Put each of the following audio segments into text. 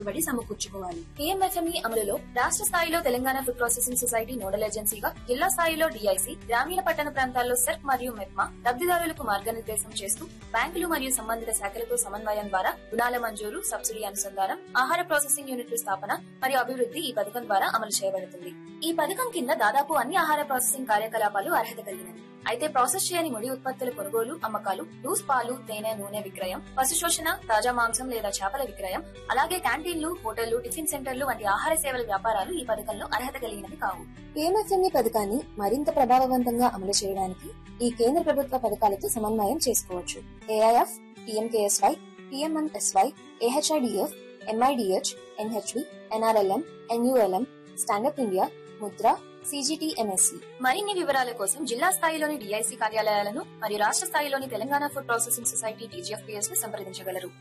బడి సమకూర్చుకోవాలి పిఎంఎఫ్ఎంఈ అమలులో రాష్ట్ర స్థాయిలో Telangana food processing society nodal ఏజెన్సీగా జిల్లా స్థాయిలో డిఐసి గ్రామీణ పట్టణ ప్రాంతాల్లో సెర్క్ మరియు మెప్మా లబ్దిదారులకు మార్గనిర్దేశం చేస్తూ బ్యాంకులు మరియు సంబంధిత శాఖలతో సమన్వయం ద్వారా రుణాల మంజూరు సబ్సిడీ అనుసంధానం ఆహార ప్రాసెసింగ్ యూనిట్ల స్థాపన మరియు అభివృద్ధి ఈ పథకం ద్వారా అమలు చేయబడుతుంది ఈ పథకం కింద దాదాపు అన్ని ఆహార ప్రాసెసింగ్ కార్యకలాపాలు అర్హత కలిగినవి అయితే ప్రాసెస్ చేయని ముడి ఉత్పత్తుల కొనుగోలు అమ్మకాలు లూస్ పాలు తేనె నూనె విక్రయం పశు శోషణ తాజా మాంసం లేదా చేపల విక్రయం అలాగే క్యాంటీన్లు హోటళ్లు టిఫిన్ సెంటర్లు వంటి ఆహార సేవల వ్యాపారాలు ఈ పథకంలో అర్హత కలిగినవి కావు పిఎంఎఫ్ఎంఈ పథకాన్ని మరింత ప్రభావవంతంగా అమలు చేయడానికి ఈ కేంద్ర ప్రభుత్వ పథకాలతో సమన్వయం చేసుకోవచ్చు AIF PMKSY PMMSY AHIDF MIDH NHB NRLM NULM stand up India Mudra CGTMSC మరిన్ని వివరాల కోసం జిల్లా స్థాయిలోని డిఐసి కార్యాలయాలను మరియు రాష్ట్ర స్థాయిలోని Telangana food processing society TGFPS ను సంప్రదించగలరు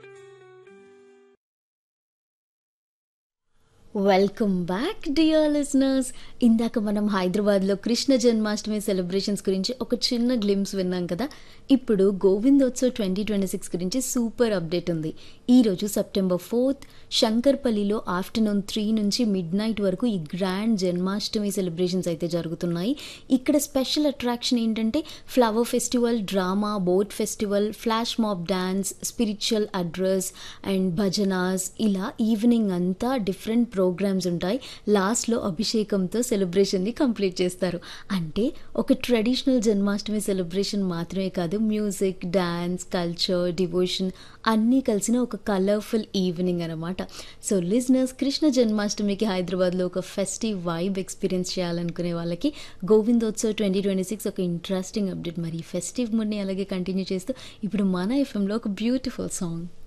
వెల్కమ్ బ్యాక్ డియర్ లిసనర్స్ ఇందాక మనం హైదరాబాద్లో కృష్ణ జన్మాష్టమి సెలబ్రేషన్స్ గురించి ఒక చిన్న గ్లిమ్స్ విన్నాం కదా ఇప్పుడు గోవిందోత్సవ్ ట్వంటీ ట్వంటీ సిక్స్ గురించి సూపర్ అప్డేట్ ఉంది ఈరోజు సెప్టెంబర్ ఫోర్త్ శంకర్పల్లిలో ఆఫ్టర్నూన్ త్రీ నుంచి మిడ్ నైట్ వరకు ఈ గ్రాండ్ జన్మాష్టమి సెలబ్రేషన్స్ అయితే జరుగుతున్నాయి ఇక్కడ స్పెషల్ అట్రాక్షన్ ఏంటంటే flower festival drama boat festival flash mob dance spiritual address and bhajans ఇలా ఈవినింగ్ అంతా డిఫరెంట్ ప్రోగ్రామ్స్ ఉంటాయి లాస్ట్లో అభిషేకంతో సెలబ్రేషన్ని కంప్లీట్ చేస్తారు అంటే ఒక ట్రెడిషనల్ జన్మాష్టమి సెలబ్రేషన్ మాత్రమే కాదు మ్యూజిక్ డ్యాన్స్ కల్చర్ డివోషన్ అన్నీ కలిసిన ఒక కలర్ఫుల్ ఈవినింగ్ అనమాట సో లిజనర్స్ కృష్ణ జన్మాష్టమికి హైదరాబాద్లో ఒక ఫెస్టివ్ వైబ్ ఎక్స్పీరియన్స్ చేయాలనుకునే వాళ్ళకి గోవిందోత్సవ్ ట్వంటీ ట్వంటీ సిక్స్ ఒక ఇంట్రెస్టింగ్ అప్డేట్ మరి ఫెస్టివ్ మూడ్ని అలాగే కంటిన్యూ చేస్తూ ఇప్పుడు మన ఎఫ్ఎంలో ఒక బ్యూటిఫుల్ సాంగ్